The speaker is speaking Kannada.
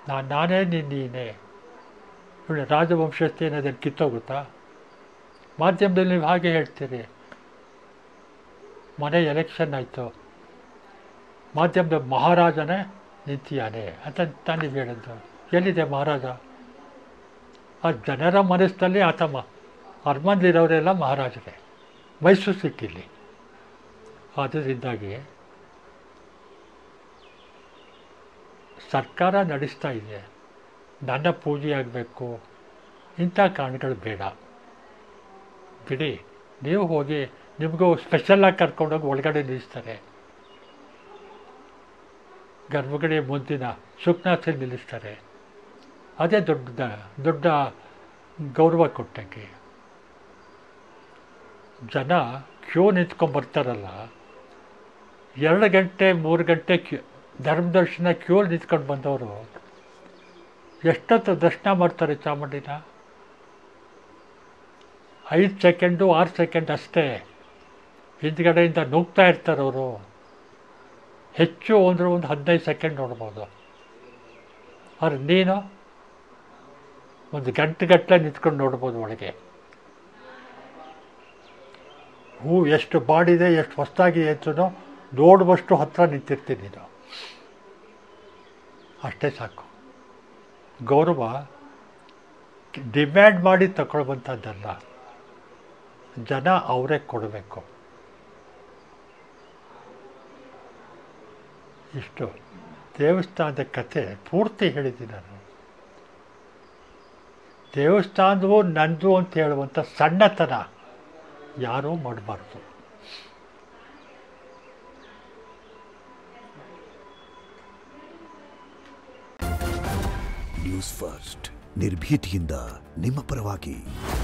ನಾನು ನಾನೇ ನೀನು ನೀನೇ ನೋಡಿ ರಾಜವಂಶಸ್ಥೆ ಏನಾದ್ರು ಕಿತ್ತೋಗುತ್ತಾ ಮಾಧ್ಯಮದಲ್ಲಿ ನೀವು ಹಾಗೆ ಹೇಳ್ತೀರಿ ಮನೆ ಎಲೆಕ್ಷನ್ ಆಯಿತು ಮಾಧ್ಯಮದ ಮಹಾರಾಜನೇ ನಿಂತಿಯಾನೆ ಅಂತ ತಾನು ನೀವು ಹೇಳಿದ್ದು ಎಲ್ಲಿದೆ ಮಹಾರಾಜ ಆ ಜನರ ಮನಸ್ಸಲ್ಲಿ ಆತ ಮ ಅರ್ಮಂದಿರೋರೆಲ್ಲ ಮಹಾರಾಜರೇ ಮೈಸೂರು ಸಿಕ್ಕಿಲ್ಲಿ ಆದ್ದರಿಂದಾಗಿ ಸರ್ಕಾರ ನಡೆಸ್ತಾ ಇದೆ ನನ್ನ ಪೂಜೆ ಆಗಬೇಕು ಇಂಥ ಕಾರಣಗಳು ಬೇಡ ಬಿಡಿ ನೀವು ಹೋಗಿ ನಿಮಗೂ ಸ್ಪೆಷಲಾಗಿ ಕರ್ಕೊಂಡೋಗಿ ಒಳಗಡೆ ನಿಲ್ಲಿಸ್ತಾರೆ ಗರ್ಭಗಡೆ ಮುಂದಿನ ಸುಖ್ನಾಥಲ್ಲಿ ನಿಲ್ಲಿಸ್ತಾರೆ ಅದೇ ದೊಡ್ಡ ದೊಡ್ಡ ಗೌರವ ಕೊಟ್ಟಂಗೆ ಜನ ಕ್ಯೂ ನಿಂತ್ಕೊಂಡ್ಬರ್ತಾರಲ್ಲ ಎರಡು ಗಂಟೆ ಮೂರು ಗಂಟೆ ಕ್ಯೂ ಧರ್ಮದರ್ಶನ ಕ್ಯೂ ನಿಂತ್ಕೊಂಡು ಬಂದವರು ಎಷ್ಟೊತ್ತು ದರ್ಶನ ಮಾಡ್ತಾರೆ ಚಾಮುಂಡಿನ ಐದು ಸೆಕೆಂಡು ಆರು ಸೆಕೆಂಡ್ ಅಷ್ಟೇ ಹಿಂದ್ಗಡೆಯಿಂದ ನುಗ್ತಾ ಇರ್ತಾರೆ ಅವರು ಹೆಚ್ಚು ಅಂದರೆ ಒಂದು ಹದಿನೈದು ಸೆಕೆಂಡ್ ನೋಡ್ಬೋದು ಆದ್ರೆ ನೀನು ಒಂದು ಗಂಟೆ ಗಟ್ಟಲೆ ನಿಂತ್ಕೊಂಡು ನೋಡ್ಬೋದು ಒಳಗೆ ಹೂ ಎಷ್ಟು ಬಾಡಿದೆ ಎಷ್ಟು ಹೊಸದಾಗಿದೆ ಅಂತೂ ನೋಡುವಷ್ಟು ಹತ್ರ ನಿಂತಿರ್ತೀನಿ ನೀನು ಅಷ್ಟೇ ಸಾಕು ಗೌರವ ಡಿಮ್ಯಾಂಡ್ ಮಾಡಿ ತಗೊಳ್ಳುವಂಥದ್ದಲ್ಲ ಜನ ಅವರೇ ಕೊಡಬೇಕು ಇಷ್ಟು ದೇವಸ್ಥಾನದ ಕತೆ ಪೂರ್ತಿ ಹೇಳಿದ್ದೀನಿ ನಾನು ದೇವಸ್ಥಾನವು ನಂದು ಅಂತ ಹೇಳುವಂಥ ಸಣ್ಣತನ ಯಾರೂ ಮಾಡಬಾರ್ದು ನ್ಯೂಸ್ ಫಸ್ಟ್ ನಿರ್ಭೀತಿಯಿಂದ ನಿಮ್ಮ ಪರವಾಗಿ